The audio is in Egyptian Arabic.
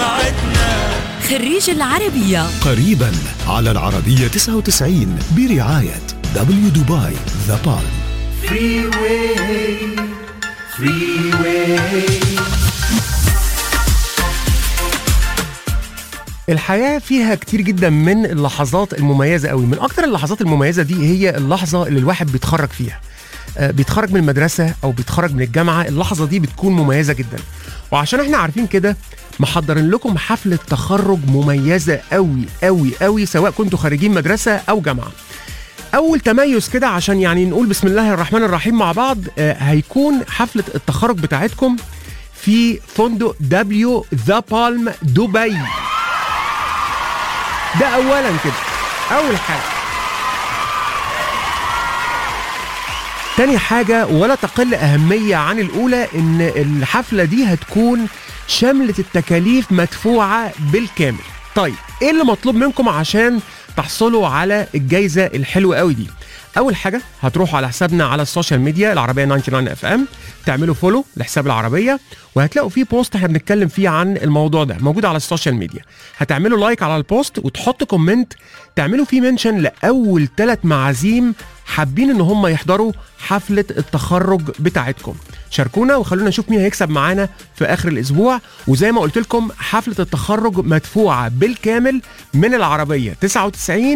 جامعتنا خريج العربية قريبا على العربية 99 برعاية دبليو دبي ذا بالم الحياة فيها كتير جدا من اللحظات المميزة قوي من أكتر اللحظات المميزة دي هي اللحظة اللي الواحد بيتخرج فيها آه، بيتخرج من المدرسة أو بيتخرج من الجامعة اللحظة دي بتكون مميزة جدا وعشان احنا عارفين كده محضرين لكم حفلة تخرج مميزة قوي قوي قوي سواء كنتوا خارجين مدرسة أو جامعة اول تميز كده عشان يعني نقول بسم الله الرحمن الرحيم مع بعض آه، هيكون حفله التخرج بتاعتكم في فندق دبليو ذا بالم دبي ده اولا كده اول حاجه تاني حاجة ولا تقل أهمية عن الأولى إن الحفلة دي هتكون شاملة التكاليف مدفوعة بالكامل طيب إيه اللي مطلوب منكم عشان تحصلوا على الجايزة الحلوة قوي دي أول حاجة هتروحوا على حسابنا على السوشيال ميديا العربية 99 اف ام تعملوا فولو لحساب العربية وهتلاقوا فيه بوست احنا بنتكلم فيه عن الموضوع ده موجود على السوشيال ميديا هتعملوا لايك على البوست وتحطوا كومنت تعملوا فيه منشن لأول ثلاث معازيم حابين ان هم يحضروا حفله التخرج بتاعتكم شاركونا وخلونا نشوف مين هيكسب معانا في اخر الاسبوع وزي ما قلت لكم حفله التخرج مدفوعه بالكامل من العربيه 99